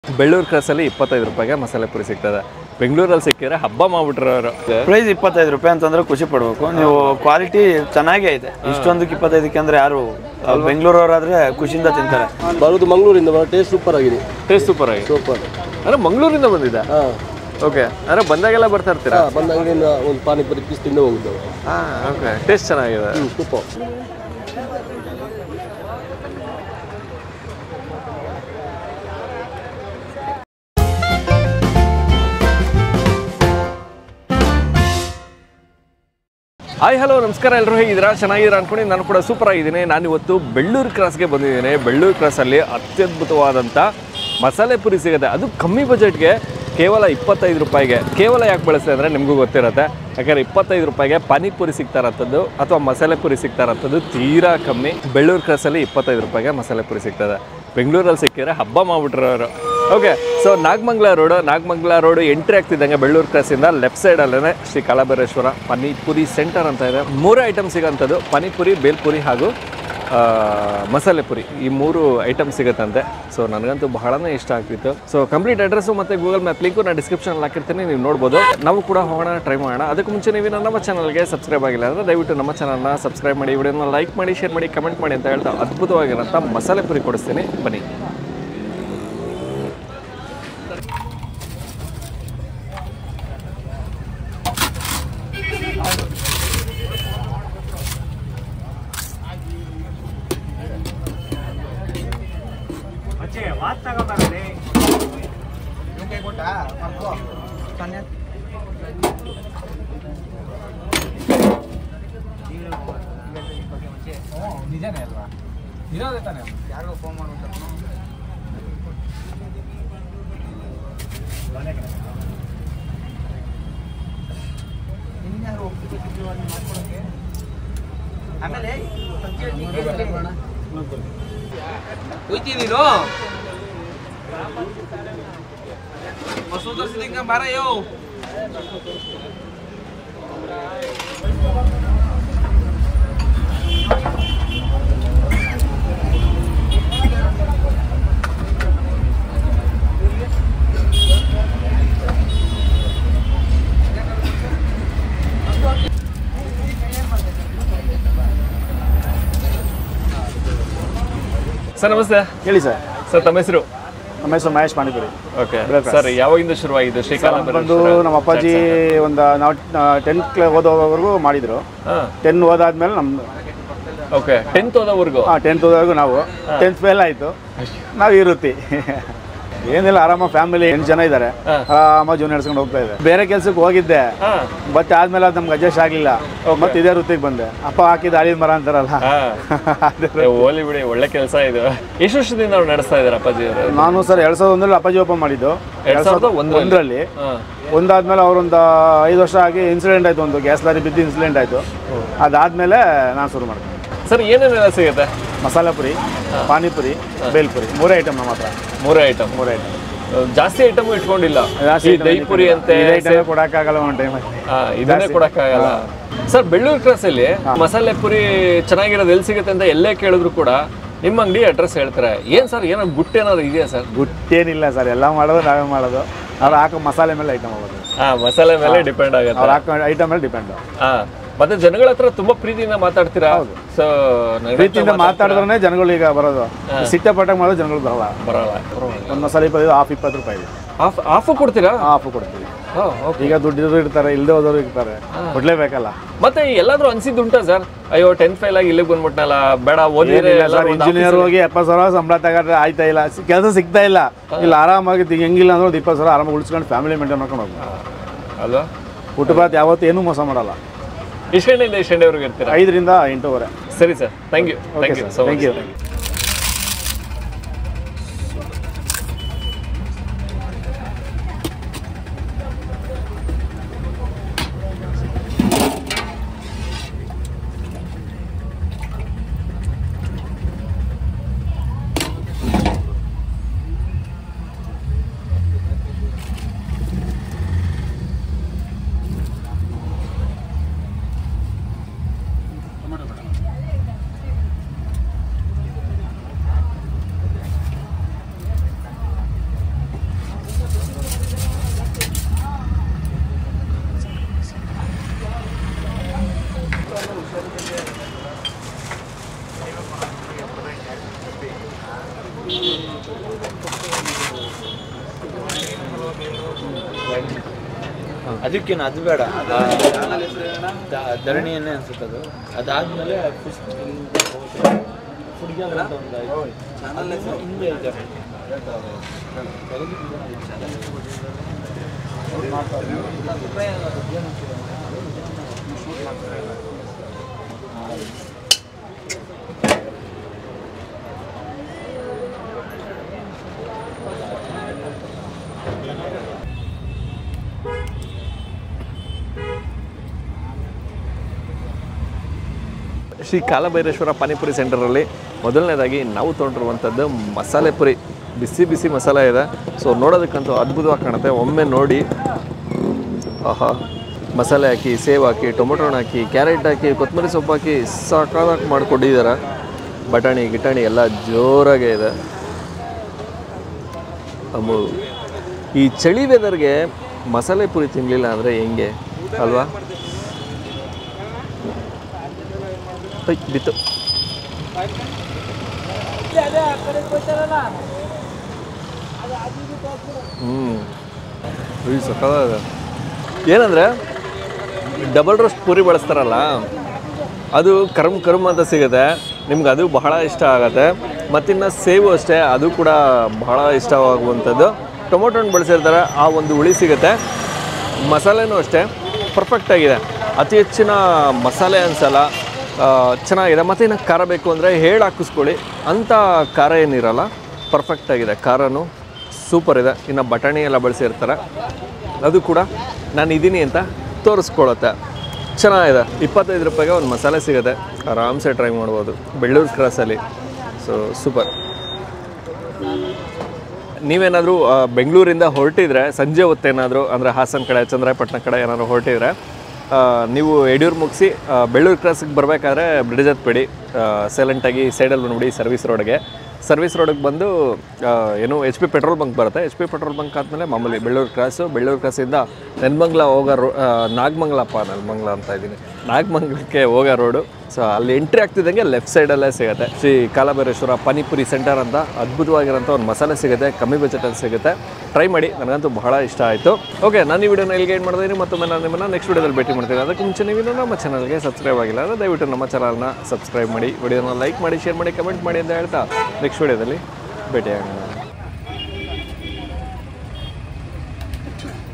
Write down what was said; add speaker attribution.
Speaker 1: ಬೆಳ್ಳೂರು ಕ್ರಾಸಲ್ಲಿ ಇಪ್ಪತ್ತೈದು ರೂಪಾಯಿಗೆ ಮಸಾಲೆ ಪುರಿ ಸಿಗ್ತದೆ ಬೆಂಗಳೂರಲ್ಲಿ ಸಿಕ್ಕಿದ್ರೆ ಹಬ್ಬ ಮಾಡ್ಬಿಟ್ರು ಅವರು
Speaker 2: ಪ್ರೈಸ್ ಇಪ್ಪತ್ತೈದು ರೂಪಾಯಿ ಅಂತಂದ್ರೆ ಖುಷಿ ಪಡ್ಬೇಕು ನೀವು ಕ್ವಾಲಿಟಿ ಚೆನ್ನಾಗೇ ಇದೆ ಇಷ್ಟೊಂದಕ್ಕೆ ಇಪ್ಪತ್ತೈದಕ್ಕೆ ಅಂದ್ರೆ ಯಾರು ಬೆಂಗಳೂರವರಾದ್ರೆ ಖುಷಿಯಿಂದ ತಿಂತಾರೆ
Speaker 3: ಬರೋದು ಮಂಗಳೂರಿಂದ ಟೇಸ್ಟ್ ಸೂಪರ್ ಆಗಿದೆ
Speaker 1: ಟೇಸ್ಟ್ ಸೂಪರ್ ಆಗಿ
Speaker 3: ಸೂಪರ್
Speaker 1: ಅಂದ್ರೆ ಮಂಗಳೂರಿಂದ ಬಂದಿದ್ದ
Speaker 3: ಹಾಂ
Speaker 1: ಓಕೆ ಅಂದ್ರೆ ಬಂದಾಗೆಲ್ಲ ಬರ್ತಾ ಇರ್ತೀರಾ
Speaker 3: ಬಂದ ಅಂಗಡಿಯಿಂದ ಒಂದು ಪಾನಿಪುರಿ ಪೀಸ್ ತಿಂದು ಹೋಗಿದ್ದೆವು
Speaker 1: ಹಾಂ ಓಕೆ ಟೇಸ್ಟ್ ಚೆನ್ನಾಗಿದೆ
Speaker 3: ಸೂಪರ್
Speaker 1: ಹಾಯ್ ಹಲೋ ನಮಸ್ಕಾರ ಎಲ್ಲರೂ ಹೇಗಿದ್ದೀರಾ ಚೆನ್ನಾಗಿದ್ದೀರಾ ಅನ್ಕೊಂಡು ನಾನು ಕೂಡ ಸೂಪರ್ ಆಗಿದ್ದೀನಿ ನಾನು ಇವತ್ತು ಬೆಳ್ಳೂರು ಕ್ರಾಸ್ಗೆ ಬಂದಿದ್ದೀನಿ ಬೆಳ್ಳೂರು ಕ್ರಾಸಲ್ಲಿ ಅತ್ಯದ್ಭುತವಾದಂಥ ಮಸಾಲೆ ಪುರಿ ಸಿಗುತ್ತೆ ಅದು ಕಮ್ಮಿ ಬಜೆಟ್ಗೆ ಕೇವಲ ಇಪ್ಪತ್ತೈದು ರೂಪಾಯಿಗೆ ಕೇವಲ ಯಾಕೆ ಬಳಸ್ತಾರೆ ಅಂದರೆ ನಿಮಗೂ ಗೊತ್ತಿರುತ್ತೆ ಯಾಕಂದರೆ ಇಪ್ಪತ್ತೈದು ರೂಪಾಯಿಗೆ ಪಾನಿಪುರಿ ಸಿಗ್ತಾ ಇರೋಂಥದ್ದು ಅಥವಾ ಮಸಾಲೆ ಪುರಿ ಸಿಗ್ತಾ ಇರೋಂಥದ್ದು ತೀರಾ ಕಮ್ಮಿ ಬೆಳ್ಳೂರು ಕ್ರಾಸಲ್ಲಿ ಇಪ್ಪತ್ತೈದು ರೂಪಾಯಿಗೆ ಮಸಾಲೆ ಪುರಿ ಸಿಗ್ತದೆ ಬೆಂಗಳೂರಲ್ಲಿ ಸಿಕ್ಕಿದ್ರೆ ಹಬ್ಬ ಮಾಡ್ಬಿಟ್ರು ಅವರು okay so Nagamangala road Nagamangala road entry ಆಗ್ತಿದ್ದಂಗೆ ಬೆಳ್ಳೂರು ಕ್ರಾಸಿಂದ ಲೆಫ್ಟ್ ಸೈಡಲ್ಲೇ ಶ್ರೀ ಕಾಲಭೈರೇಶ್ವರ ಪಾನಿಪುರಿ ಸೆಂಟರ್ ಅಂತ ಇದೆ ಮೂರೇ ಐಟಮ್ ಸಿಗೋಂಥದ್ದು ಪಾನಿಪುರಿ ಬೇಲ್ಪುರಿ ಹಾಗೂ ಆ, ಮಸಾಲೆ ಪುರಿ ಈ ಮೂರು ಐಟಮ್ ಸಿಗುತ್ತಂತೆ ಸೊ ನನಗಂತೂ ಬಹಳನೇ ಇಷ್ಟ ಆಗ್ತಿತ್ತು ಸೊ ಕಂಪ್ಲೀಟ್ ಅಡ್ರೆಸ್ಸು ಮತ್ತು ಗೂಗಲ್ ಮ್ಯಾಪ್ ಲಿಂಕು ನಾನು ಡಿಸ್ಕ್ರಿಪ್ಷನಲ್ಲಿ ಹಾಕಿರ್ತೀನಿ ನೀವು ನೋಡ್ಬೋದು ನಾವು ಕೂಡ ಹೋಗೋಣ ಟ್ರೈ ಮಾಡೋಣ ಅದಕ್ಕೆ ಮುಂಚೆ ನೀವು ನಮ್ಮ ಚಾನಲ್ಗೆ ಸಬ್ಸ್ಕ್ರೈಬ್ ಆಗಿಲ್ಲ ಅಂದರೆ ದಯವಿಟ್ಟು ನಮ್ಮ ಚಾನಲ್ನ ಸಬ್ಸ್ಕ್ರೈಬ್ ಮಾಡಿ ವಿಡಿಯೋನ ಲೈಕ್ ಮಾಡಿ ಶೇರ್ ಮಾಡಿ ಕಮೆಂಟ್ ಮಾಡಿ ಅಂತ ಹೇಳ್ತಾ ಅದ್ಭುತವಾಗಿರೋಂಥ ಮಸಾಲೆ ಪುರಿ ಕೊಡಿಸ್ತೀನಿ ಬನ್ನಿ
Speaker 4: ಹೋಯ್ತೀನಿರೋ ಮಸೂದ ಸಿದ್ದಿಂಗ ಬಾರಯ್ಯೋ
Speaker 1: ಸರ್ ನಮಸ್ತೆ
Speaker 2: ಹೇಳಿ ಸರ್
Speaker 1: ಸರ್ ತಮ್ಮ ಹೆಸರು
Speaker 2: ನಮ್ಮ ಹೆಸರು ಮಹೇಶ್ ಪಾನಿಪುರಿ
Speaker 1: ಓಕೆ ಸರ್ ಯಾವಾಗಿಂದ ಶುರುವಾಗಿದೆ ಶ್ರೀಕಾಲ
Speaker 2: ಬಂದು ನಮ್ಮ ಅಪ್ಪಾಜಿ ಒಂದು ನಾವು ಟೆಂತ್ ಓದೋವರೆಗೂ ಮಾಡಿದ್ರು
Speaker 1: ಹಾಂ
Speaker 2: ಟೆನ್ ಓದಾದ್ಮೇಲೆ ನಮ್ದು
Speaker 1: ಓಕೆ ಟೆಂತ್ ಓದೋವರೆಗೂ
Speaker 2: ಹಾಂ ಟೆಂತ್ ಓದೋವರೆಗೂ ನಾವು ಟೆಂತ್ ಫೇಲ್ ಆಯಿತು ನಾವು ಈ ವೃತ್ತಿ ಏನಿಲ್ಲ ಆರಾಮ ಫ್ಯಾಮಿಲಿ ಎಂಟು ಜನ ಇದ್ದಾರೆ ಆರಾಮ ಜೀವನ ನಡ್ಸ್ಕೊಂಡು ಹೋಗ್ತಾ ಇದೆ ಬೇರೆ ಕೆಲ್ಸಕ್ಕೆ ಹೋಗಿದ್ದೆ
Speaker 1: ಹಾಂ
Speaker 2: ಮತ್ತೆ ಆದ್ಮೇಲೆ ಅದು ನಮ್ಗೆ ಅಡ್ಜಸ್ಟ್ ಆಗಲಿಲ್ಲ ಮತ್ತೆ ಇದೇ ವೃತ್ತಿಗೆ ಬಂದೆ ಅಪ್ಪ ಹಾಕಿದ ಆಳಿದ ಮರ ಅಂತಾರಲ್ಲ ಅದೇ
Speaker 1: ಏ, ಹೋಲಿ ಬಿಡಿ ಒಳ್ಳೆ ಕೆಲಸ ಇದು ಎಷ್ಟು ವರ್ಷದಿಂದ ಅವ್ರು ನಡೆಸ್ತಾ ಇದ್ದಾರೆ ಅಪ್ಪಾಜಿ ಅವರು
Speaker 2: ನಾನು ಸರ್ ಎರಡ್ ಸಾವಿರದ ಒಂದರಲ್ಲಿ ಅಪ್ಪಾಜಿ ಓಪನ್ ಮಾಡಿದ್ದು
Speaker 1: ಎರಡ್ ಸಾವಿರದ ಒಂದರಲ್ಲಿ?
Speaker 2: ಒಂದರಲ್ಲಿ
Speaker 1: ಹಾಂ
Speaker 2: ಒಂದಾದ್ಮೇಲೆ ಅವರೊಂದು ಐದು ವರ್ಷ ಆಗಿ ಇನ್ಸಿಡೆಂಟ್ ಆಯ್ತು ಒಂದು ಗ್ಯಾಸ್ ಲಾರಿ ಬಿದ್ದು ಇನ್ಸಿಡೆಂಟ್ ಆಯ್ತು ಅದಾದ್ಮೇಲೆ ನಾನು ಶುರು ಮಾಡಿದೆ
Speaker 1: ಸರ್ ಏನೇನೆಲ್ಲ ಸಿಗುತ್ತೆ
Speaker 2: ಮಸಾಲೆ ಪುರಿ ಪಾನಿಪುರಿ ಬೇಲ್ಪುರಿ ಮೂರೇ ಐಟಮ್ ನಮ್ಮ ಹತ್ರ
Speaker 1: ಮೂರೇ ಐಟಮ್
Speaker 2: ಮೂರೇ ಐಟಮ್
Speaker 1: ಜಾಸ್ತಿ ಐಟಮ್ ಇಟ್ಕೊಂಡಿಲ್ಲ ಈ ದೈಪುರಿ ಅಂತೆ
Speaker 2: ಐಟಮ್ ಕೊಡಕ್ಕಾಗಲ್ಲ ಒಂದು ಟೈಮಲ್ಲಿ
Speaker 1: ಆ, ಇದನ್ನೇ ಕೊಡಕ್ಕಾಗಲ್ಲ ಸರ್ ಬೆಳ್ಳೂರು ಕ್ರಾಸ್ ಅಲ್ಲಿ ಮಸಾಲೆ ಪುರಿ ಚೆನ್ನಾಗಿರೋದು ಎಲ್ಲಿ ಸಿಗುತ್ತೆ ಅಂತ ಎಲ್ಲೇ ಕೇಳಿದ್ರು ಕೂಡ ನಿಮ್ಮ ಅಂಗಡಿ ಅಡ್ರೆಸ್ ಹೇಳ್ತಾರೆ ಏನ್ ಸರ್ ಏನೋ ಗುಟ್ಟು ಏನಾದ್ರು ಇದೆಯಾ ಸರ್
Speaker 2: ಗುಟ್ಟೇನಿಲ್ಲ ಸರ್ ಎಲ್ಲ ಮಾಡೋದು ನಾವೇ ಮಾಡೋದು ಅವ್ರು ಹಾಕೋ ಮಸಾಲೆ ಮೇಲೆ ಐಟಮ್ ಆಗೋದು
Speaker 1: ಹಾ ಮಸಾಲೆ ಮೇಲೆ ಡಿಪೆಂಡ್ ಆಗುತ್ತೆ
Speaker 2: ಅವ್ರು ಹಾಕೋ ಐಟಮ್ ಮೇಲೆ ಡಿಪೆಂಡ್
Speaker 1: ಹಾ ಮತ್ತೆ ಜನಗಳ ಹತ್ರ ತುಂಬಾ ಪ್ರೀತಿಯಿಂದ ಮಾತಾಡ್ತೀರಾ ಸೊ
Speaker 2: ಪ್ರೀತಿಯಿಂದ ಮಾತಾಡಿದ್ರೆ ಜನಗಳು ಈಗ ಬರೋದು ಸಿಟ್ಟೆ ಪಟ್ಟಾಗ ಮಾಡೋದು ಜನಗಳು ಬರಲ್ಲ
Speaker 1: ಬರಲ್ಲ
Speaker 2: ಒಂದು ಮಸಾಲೆ ಇಪ್ಪತ್ತು ಹಾಫ್ ಇಪ್ಪತ್ತು ರೂಪಾಯಿ ಇದೆ
Speaker 1: ಆಫ್ ಆಫ್ ಕೊಡ್ತೀರಾ
Speaker 2: ಹಾಫ್ ಕೊಡ್ತೀವಿ
Speaker 1: ಹಾ, okay.
Speaker 2: ಈಗ ದುಡ್ಡಿರೋರು ಇರ್ತಾರೆ ಇಲ್ಲದೆ ಹೋದವರು ಇರ್ತಾರೆ ಕೊಡ್ಲೇಬೇಕಲ್ಲ
Speaker 1: ಮತ್ತೆ ಎಲ್ಲಾದ್ರೂ ಅನ್ಸಿದ್ದುಂಟಾ ಸರ್ ಅಯ್ಯೋ ಟೆಂತ್ ಫೈಲ್ ಆಗಿ ಇಲ್ಲಿಗೆ ಬಂದ್ಬಿಟ್ನಲ್ಲ ಬೇಡ ಓದಿದ್ರೆ
Speaker 2: ಏನಿಲ್ಲ ಸರ್ ಇಂಜಿನಿಯರ್ ಹೋಗಿ ಎಪ್ಪತ್ತು ಸಾವಿರ ಸಂಬಳ ತಗೊಂಡ್ರೆ ಆಯ್ತಾ ಇಲ್ಲ ಕೆಲಸ ಸಿಗ್ತಾ ಇಲ್ಲ ಇಲ್ಲ ಆರಾಮಾಗಿ ತಿ- ಹೆಂಗಿಲ್ಲ ಅಂದ್ರೆ ಒಂದು ಇಪ್ಪತ್ತು ಸಾವಿರ ಆರಾಮಾಗಿ ಉಳಿಸ್ಕೊಂಡು ಫ್ಯಾಮಿಲಿ ಮೇಂಟೈನ್ ಮಾಡ್ಕೊಂಡು ಹೋಗ್ಬೋದು
Speaker 1: ಅಲ್ವಾ
Speaker 2: ಫುಟ್ಪಾತ್ ಯಾವತ್ತೂ ಏನೂ ಮೋಸ ಮಾಡಲ್ಲ
Speaker 1: ಎಷ್ಟು ಗಂಟೆಯಿಂದ ಎಷ್ಟು ಗಂಟೆವರೆಗೆ ಇರ್ತೀರಾ
Speaker 2: ಐದರಿಂದ ಎಂಟೂವರೆ
Speaker 1: ಸರಿ sir thank you thank you so
Speaker 2: thank you
Speaker 5: ಅದಕ್ಕೇನು ಅದು ಬೇಡ ದ- ಧರಣಿ ಎಣ್ಣೆ ಅನ್ಸುತ್ತೆ ಅದು ಅದಾದ್ಮೇಲೆ ಫಿಶ್ ಹುಡುಗಿಯರ ಅಂತ ಒಂದು ಐತೆ. ಹಿಂದೆ ಇದೆ
Speaker 1: ಶ್ರೀ ಕಾಲಭೈರೇಶ್ವರ ಪಾನಿಪುರಿ ಸೆಂಟರಲ್ಲಿ ಮೊದಲನೇದಾಗಿ ನಾವು ತೊಗೊಂಡಿರುವಂಥದ್ದು ಮಸಾಲೆ ಪುರಿ ಬಿಸಿ ಬಿಸಿ ಮಸಾಲೆ ಇದೆ ಸೊ ನೋಡೋದಕ್ಕಂತೂ ಅದ್ಭುತವಾಗಿ ಕಾಣುತ್ತೆ ಒಮ್ಮೆ ನೋಡಿ ಆಹಾ ಮಸಾಲೆ ಹಾಕಿ ಸೇವ್ ಹಾಕಿ ಟೊಮೊಟೊ ಹಣ್ಣು ಹಾಕಿ ಕ್ಯಾರೆಟ್ ಹಾಕಿ ಕೊತ್ತಂಬರಿ ಸೊಪ್ಪು ಹಾಕಿ ಸಾಕಾಗಿ ಮಾಡಿಕೊಟ್ಟಿದ್ದಾರೆ ಬಟಾಣಿ ಗಿಟಾಣಿ ಎಲ್ಲ ಜೋರಾಗೇ ಇದೆ ಅಮ್ಮು ಈ ಚಳಿ ವೆದರ್ಗೆ ಮಸಾಲೆ ಪುರಿ ತಿನ್ನಲಿಲ್ಲ ಅಂದರೆ ಹೆಂಗೆ ಅಲ್ವಾ ಐ, ಬಿತ್ತು ಹ್ಞೂ ಈ ಸಕ್ಕತ್ತಾಗಿದೆ ಏನಂದರೆ ಡಬಲ್ ರೋಸ್ಟ್ ಪೂರಿ ಬಳಸ್ತಾರಲ್ಲ ಅದು ಕರ್ಮ್ ಕರ್ಮ್ ಅಂತ ಸಿಗುತ್ತೆ ನಿಮ್ಗೆ ಅದು ಬಹಳ ಇಷ್ಟ ಆಗುತ್ತೆ ಮತ್ತಿನ್ನು ಸೇವು ಅಷ್ಟೇ ಅದು ಕೂಡ ಬಹಳ ಇಷ್ಟವಾಗುವಂಥದ್ದು ಟೊಮೊಟೊ ಹಣ್ಣು ಬಳಸಿರ್ತಾರೆ ಆ ಒಂದು ಹುಳಿ ಸಿಗುತ್ತೆ ಮಸಾಲೆನೂ ಅಷ್ಟೇ ಪರ್ಫೆಕ್ಟಾಗಿದೆ ಅತಿ ಹೆಚ್ಚಿನ ಮಸಾಲೆ ಅನ್ಸಲ್ಲ ಆ, ಚೆನ್ನಾಗಿದೆ ಮತ್ತು ಇನ್ನು ಖಾರ ಬೇಕು ಅಂದರೆ ಹೇಳಿ ಹಾಕಿಸ್ಕೊಳ್ಳಿ ಅಂಥ ಖಾರ ಏನಿರಲ್ಲ ಪರ್ಫೆಕ್ಟಾಗಿದೆ ಖಾರನೂ ಸೂಪರ್ ಇದೆ ಇನ್ನು ಬಟಾಣಿ ಎಲ್ಲ ಬಳಸಿರ್ತಾರೆ ಅದು ಕೂಡ ನಾನು ಇದ್ದೀನಿ ಅಂತ ತೋರಿಸ್ಕೊಳುತ್ತೆ ಚೆನ್ನಾಗಿದೆ ಇಪ್ಪತ್ತೈದು ರೂಪಾಯಿಗೆ ಒಂದು ಮಸಾಲೆ ಸಿಗುತ್ತೆ ಆರಾಮ್ಸೆ ಟ್ರೈ ಮಾಡ್ಬೋದು ಬೆಳ್ಳೂರು ಕ್ರಾಸಲ್ಲಿ ಸೊ ಸೂಪರ್ ನೀವೇನಾದರೂ ಬೆಂಗಳೂರಿಂದ ಹೊರಟಿದ್ರೆ ಸಂಜೆ ಹೊತ್ತೇನಾದರೂ ಅಂದರೆ ಹಾಸನ ಕಡೆ ಚಂದ್ರಾಯಪಟ್ಟಣ ಕಡೆ ಏನಾದರೂ ಹೊರಟಿದ್ರೆ ಆ, ನೀವು ಯಡಿಯೂರು ಮುಗಿಸಿ ಬೆಳ್ಳೂರು ಕ್ರಾಸಿಗೆ ಬರಬೇಕಾದ್ರೆ ಬ್ರಿಡ್ಜ್ ಹತ್ಬೇಡಿ ಸೈಲೆಂಟಾಗಿ ಸೈಡಲ್ಲಿ ಬಂದ್ಬಿಡಿ ಸರ್ವಿಸ್ ರೋಡ್ಗೆ ಸರ್ವಿಸ್ ರೋಡಿಗೆ ಬಂದು ಆ, ಏನು ಎಚ್ ಪಿ ಪೆಟ್ರೋಲ್ ಬಂಕ್ ಬರುತ್ತೆ ಎಚ್ ಪಿ ಪೆಟ್ರೋಲ್ ಬಂಕ್ ಆದಮೇಲೆ ಮಾಮೂಲಿ ಬೆಳ್ಳೂರು ಕ್ರಾಸು ಬೆಳ್ಳೂರು ಕ್ರಾಸಿಂದ ನೆನ್ಮಂಗ್ಲ ಹೋಗೋ ರೋ ಆ, ನಾಗಮಂಗ್ಲಪ್ಪ ನೆನ್ಮಂಗ್ಲ ಅಂತ ಇದ್ದೀನಿ ನಾಗಮಂಗ್ಲಕ್ಕೆ ಹೋಗೋ ರೋಡು ಸೊ ಅಲ್ಲಿ ಎಂಟ್ರಿ ಆಗ್ತಿದ್ದಂಗೆ ಲೆಫ್ಟ್ ಸೈಡಲ್ಲೇ ಸಿಗುತ್ತೆ ಶ್ರೀ ಕಾಲಭೈರೇಶ್ವರ ಪಾನಿಪುರಿ ಸೆಂಟರ್ ಅಂತ ಅದ್ಭುತವಾಗಿರೋಂಥ ಒಂದು ಮಸಾಲೆ ಸಿಗುತ್ತೆ ಕಮ್ಮಿ ಬಜೆಟಲ್ಲಿ ಸಿಗುತ್ತೆ ಟ್ರೈ ಮಾಡಿ ನನಗಂತೂ ಬಹಳ ಇಷ್ಟ ಆಯಿತು ಓಕೆ ನಾನು ಈ ವಿಡಿಯೋನ ಎಲ್ಲಿಗೆ ಏನು ಮಾಡಿದ್ದೀನಿ ಮತ್ತೊಮ್ಮೆ ನಾನು ನಿಮ್ಮನ್ನು ನೆಕ್ಸ್ಟ್ ವಿಡಿಯೋದಲ್ಲಿ ಭೇಟಿ ಮಾಡ್ತೀನಿ ಅದಕ್ಕೆ ಮುಂಚೆ ನೀವು ಇನ್ನೂ ನಮ್ಮ ಚಾನಲ್ಗೆ ಸಬ್ಸ್ಕ್ರೈಬ್ ಆಗಿಲ್ಲ ಅಂದರೆ ದಯವಿಟ್ಟು ನಮ್ಮ ಚಾನಲ್ನ ಸಬ್ಸ್ಕ್ರೈಬ್ ಮಾಡಿ ವಿಡಿಯೋನ ಲೈಕ್ ಮಾಡಿ ಶೇರ್ ಮಾಡಿ ಕಮೆಂಟ್ ಮಾಡಿ ಅಂತ ಹೇಳ್ತಾ ನೆಕ್ಸ್ಟ್ ವಿಡಿಯೋದಲ್ಲಿ ಭೇಟಿಯಾಗೋಣ